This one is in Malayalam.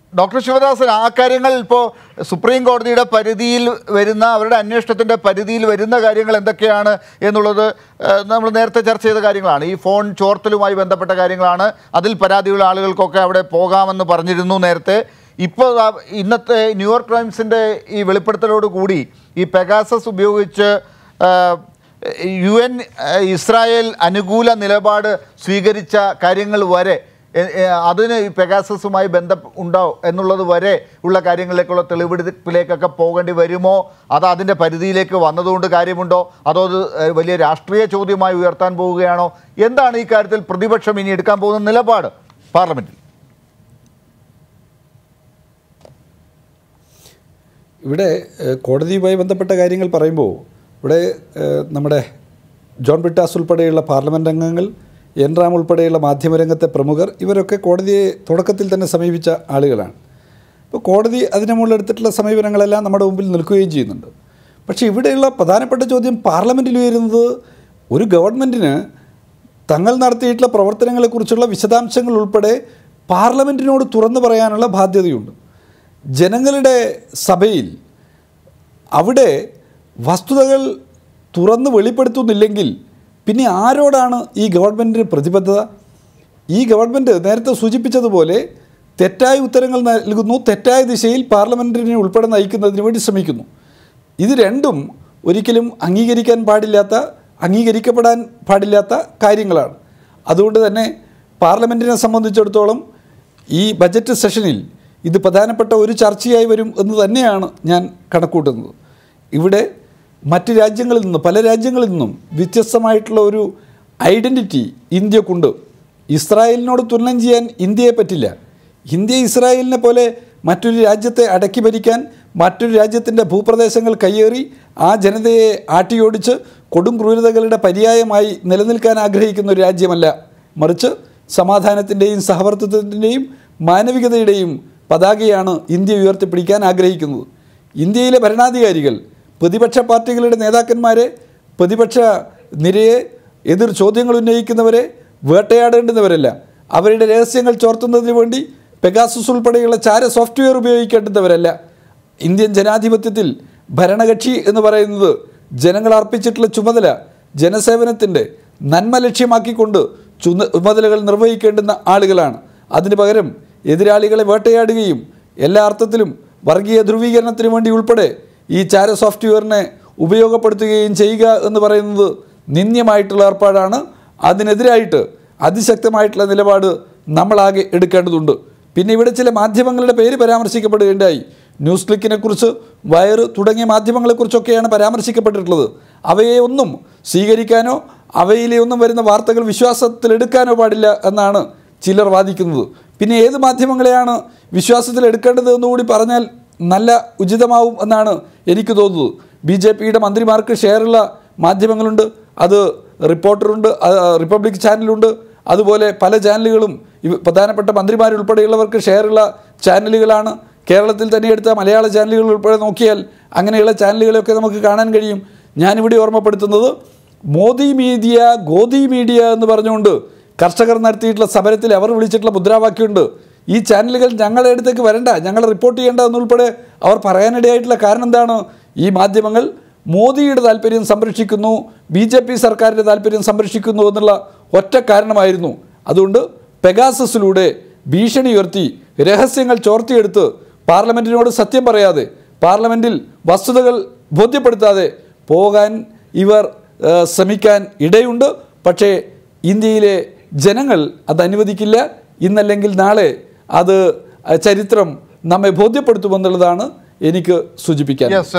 ഡോക്ടർ ശിവദാസൻ ആ കാര്യങ്ങൾ ഇപ്പോൾ സുപ്രീം കോടതിയുടെ പരിധിയിൽ വരുന്ന അവരുടെ അന്വേഷണത്തിൻ്റെ പരിധിയിൽ വരുന്ന കാര്യങ്ങൾ എന്തൊക്കെയാണ് എന്നുള്ളത് ഏഹ്, നമ്മൾ നേരത്തെ ചർച്ച ചെയ്ത കാര്യങ്ങളാണ് ഈ ഫോൺ ചോർത്തലുമായി ബന്ധപ്പെട്ട കാര്യങ്ങളാണ് അതിൽ പരാതിയുള്ള ആളുകൾക്കൊക്കെ അവിടെ പോകാമെന്ന് പറഞ്ഞിരുന്നു നേരത്തെ ഇപ്പോൾ ദാ ഇന്നത്തെ ന്യൂയോർക്ക് ടൈംസിൻ്റെ ഈ വെളിപ്പെടുത്തലോട് കൂടി ഈ പെഗാസസ് ഉപയോഗിച്ച് ഏഹ്, യു എൻ ഏഹ്, ഇസ്രായേൽ അനുകൂല നിലപാട് സ്വീകരിച്ച കാര്യങ്ങൾ വരെ എ- എ- അതിന് ഈ പെഗാസസുമായി ബന്ധം ഉണ്ടോ എന്നുള്ളത് വരെ ഉള്ള കാര്യങ്ങളിലേക്കുള്ള തെളിവെടുപ്പിലേക്കൊക്കെ പോകേണ്ടി വരുമോ അത് അതിൻ്റെ പരിധിയിലേക്ക് വന്നതുകൊണ്ട് കാര്യമുണ്ടോ അതോ അത് ഏഹ്, വലിയ രാഷ്ട്രീയ ചോദ്യമായി ഉയർത്താൻ പോവുകയാണോ എന്താണ് ഈ കാര്യത്തിൽ പ്രതിപക്ഷം ഇനി എടുക്കാൻ പോകുന്ന നിലപാട് പാർലമെന്റിൽ ഇവിടെ ഏഹ്, കോടതിയുമായി ബന്ധപ്പെട്ട കാര്യങ്ങൾ പറയുമ്പോൾ ഇവിടെ ഏഹ്, നമ്മുടെ ജോൺ ബ്രിട്ടാസ് ഉൾപ്പെടെയുള്ള പാർലമെൻറ്റ് അംഗങ്ങൾ എൻ റാം ഉൾപ്പെടെയുള്ള മാധ്യമരംഗത്തെ പ്രമുഖർ ഇവരൊക്കെ കോടതിയെ തുടക്കത്തിൽ തന്നെ സമീപിച്ച ആളുകളാണ് ഇപ്പോൾ കോടതി അതിന് മുകളിൽ എടുത്തിട്ടുള്ള സമീപനങ്ങളെല്ലാം നമ്മുടെ മുമ്പിൽ നിൽക്കുകയും ചെയ്യുന്നുണ്ട് പക്ഷേ ഇവിടെയുള്ള പ്രധാനപ്പെട്ട ചോദ്യം പാർലമെൻറ്റിൽ ഉയരുന്നത് ഒരു ഗവൺമെൻറ്റിന് തങ്ങൾ നടത്തിയിട്ടുള്ള പ്രവർത്തനങ്ങളെക്കുറിച്ചുള്ള വിശദാംശങ്ങൾ ഉൾപ്പെടെ പാർലമെൻറ്റിനോട് തുറന്നു പറയാനുള്ള ബാധ്യതയുണ്ട് ജനങ്ങളുടെ സഭയിൽ അവിടെ വസ്തുതകൾ തുറന്ന് വെളിപ്പെടുത്തുന്നില്ലെങ്കിൽ പിന്നെ ആരോടാണ് ഈ ഗവൺമെൻറ്റിന് പ്രതിബദ്ധത ഈ ഗവൺമെൻറ് നേരത്തെ സൂചിപ്പിച്ചതുപോലെ തെറ്റായ ഉത്തരങ്ങൾ നൽകുന്നു തെറ്റായ ദിശയിൽ പാർലമെൻറ്റിനെ ഉൾപ്പെടെ നയിക്കുന്നതിന് വേണ്ടി ശ്രമിക്കുന്നു ഇത് രണ്ടും ഒരിക്കലും അംഗീകരിക്കാൻ പാടില്ലാത്ത അംഗീകരിക്കപ്പെടാൻ പാടില്ലാത്ത കാര്യങ്ങളാണ് അതുകൊണ്ട് തന്നെ പാർലമെൻറ്റിനെ സംബന്ധിച്ചിടത്തോളം ഈ ബജറ്റ് സെഷനിൽ ഇത് പ്രധാനപ്പെട്ട ഒരു ചർച്ചയായി വരും എന്ന് തന്നെയാണ് ഞാൻ കണക്കൂട്ടുന്നത് ഇവിടെ മറ്റ് രാജ്യങ്ങളിൽ നിന്ന് പല രാജ്യങ്ങളിൽ നിന്നും വ്യത്യസ്തമായിട്ടുള്ള ഒരു ഐഡൻറ്റിറ്റി ഇന്ത്യക്കുണ്ട് ഇസ്രായേലിനോട് തുലനം ചെയ്യാൻ ഇന്ത്യയെ പറ്റില്ല ഇന്ത്യ ഇസ്രായേലിനെ പോലെ മറ്റൊരു രാജ്യത്തെ അടക്കി ഭരിക്കാൻ മറ്റൊരു രാജ്യത്തിൻ്റെ ഭൂപ്രദേശങ്ങൾ കയ്യേറി ആ ജനതയെ ആട്ടിയോടിച്ച് കൊടും ക്രൂരതകളുടെ പര്യായമായി നിലനിൽക്കാൻ ആഗ്രഹിക്കുന്ന ഒരു രാജ്യമല്ല മറിച്ച് സമാധാനത്തിൻ്റെയും സഹവർത്തിത്വത്തിൻ്റെയും മാനവികതയുടെയും പതാകയാണ് ഇന്ത്യ ഉയർത്തിപ്പിടിക്കാൻ ആഗ്രഹിക്കുന്നത് ഇന്ത്യയിലെ ഭരണാധികാരികൾ പ്രതിപക്ഷ പാർട്ടികളുടെ നേതാക്കന്മാരെ പ്രതിപക്ഷ നിരയെ എതിർ ചോദ്യങ്ങൾ ഉന്നയിക്കുന്നവരെ വേട്ടയാടേണ്ടുന്നവരല്ല അവരുടെ രഹസ്യങ്ങൾ ചോർത്തുന്നതിന് വേണ്ടി പെഗാസസ് ഉൾപ്പെടെയുള്ള ചാര സോഫ്റ്റ്വെയർ ഉപയോഗിക്കേണ്ടുന്നവരല്ല ഇന്ത്യൻ ജനാധിപത്യത്തിൽ ഭരണകക്ഷി എന്ന് പറയുന്നത് ജനങ്ങൾ അർപ്പിച്ചിട്ടുള്ള ചുമതല ജനസേവനത്തിൻ്റെ നന്മ ലക്ഷ്യമാക്കിക്കൊണ്ട് ചുമ ചുമതലകൾ നിർവഹിക്കേണ്ടുന്ന ആളുകളാണ് അതിന് പകരം എതിരാളികളെ വേട്ടയാടുകയും എല്ലാ അർത്ഥത്തിലും വർഗീയ ധ്രുവീകരണത്തിന് വേണ്ടി ഉൾപ്പെടെ ഈ ചാര സോഫ്റ്റ്വെയറിനെ ഉപയോഗപ്പെടുത്തുകയും ചെയ്യുക എന്ന് പറയുന്നത് നിന്ദ്യമായിട്ടുള്ള ഏർപ്പാടാണ് അതിനെതിരായിട്ട് അതിശക്തമായിട്ടുള്ള നിലപാട് നമ്മളാകെ എടുക്കേണ്ടതുണ്ട് പിന്നെ ഇവിടെ ചില മാധ്യമങ്ങളുടെ പേര് പരാമർശിക്കപ്പെടുകയുണ്ടായി ന്യൂസ് ക്ലിക്കിനെ കുറിച്ച് വയറ് തുടങ്ങിയ മാധ്യമങ്ങളെക്കുറിച്ചൊക്കെയാണ് പരാമർശിക്കപ്പെട്ടിട്ടുള്ളത് അവയെ ഒന്നും സ്വീകരിക്കാനോ അവയിലെ ഒന്നും വരുന്ന വാർത്തകൾ വിശ്വാസത്തിലെടുക്കാനോ പാടില്ല എന്നാണ് ചിലർ വാദിക്കുന്നത് പിന്നെ ഏത് മാധ്യമങ്ങളെയാണ് വിശ്വാസത്തിൽ എടുക്കേണ്ടത് എന്നുകൂടി പറഞ്ഞാൽ നല്ല ഉചിതമാവും എന്നാണ് എനിക്ക് തോന്നുന്നത് ബി ജെ പിയുടെ മന്ത്രിമാർക്ക് ഷെയറുള്ള മാധ്യമങ്ങളുണ്ട് അത് റിപ്പോർട്ടറുണ്ട് അത് റിപ്പബ്ലിക് ചാനലുണ്ട് അതുപോലെ പല ചാനലുകളും ഇവ പ്രധാനപ്പെട്ട മന്ത്രിമാരുൾപ്പെടെയുള്ളവർക്ക് ഷെയറുള്ള ചാനലുകളാണ് കേരളത്തിൽ തന്നെ എടുത്ത മലയാള ചാനലുകൾ ഉൾപ്പെടെ നോക്കിയാൽ അങ്ങനെയുള്ള ചാനലുകളെയൊക്കെ നമുക്ക് കാണാൻ കഴിയും ഞാനിവിടെ ഓർമ്മപ്പെടുത്തുന്നത് മോദി മീഡിയ ഗോദി മീഡിയ എന്ന് പറഞ്ഞുകൊണ്ട് കർഷകർ നടത്തിയിട്ടുള്ള സമരത്തിൽ അവർ വിളിച്ചിട്ടുള്ള മുദ്രാവാക്യമുണ്ട് ഈ ചാനലുകൾ ഞങ്ങളുടെ അടുത്തേക്ക് വരണ്ട ഞങ്ങൾ റിപ്പോർട്ട് ചെയ്യേണ്ട എന്നുൾപ്പെടെ അവർ പറയാനിടയായിട്ടുള്ള കാരണം എന്താണ് ഈ മാധ്യമങ്ങൾ മോദിയുടെ താല്പര്യം സംരക്ഷിക്കുന്നു ബി ജെ പി സർക്കാരിൻ്റെ താല്പര്യം സംരക്ഷിക്കുന്നു എന്നുള്ള ഒറ്റ കാരണമായിരുന്നു അതുകൊണ്ട് പെഗാസസിലൂടെ ഭീഷണി ഉയർത്തി രഹസ്യങ്ങൾ ചോർത്തിയെടുത്ത് പാർലമെൻറ്റിനോട് സത്യം പറയാതെ പാർലമെൻറ്റിൽ വസ്തുതകൾ ബോധ്യപ്പെടുത്താതെ പോകാൻ ഇവർ ആ, ശ്രമിക്കാൻ ഇടയുണ്ട് പക്ഷേ ഇന്ത്യയിലെ ജനങ്ങൾ അത് അനുവദിക്കില്ല ഇന്നല്ലെങ്കിൽ നാളെ അത് ആ, ചരിത്രം നമ്മെ ബോധ്യപ്പെടുത്തുമെന്നുള്ളതാണ് എനിക്ക് സൂചിപ്പിക്കാൻ യെസ്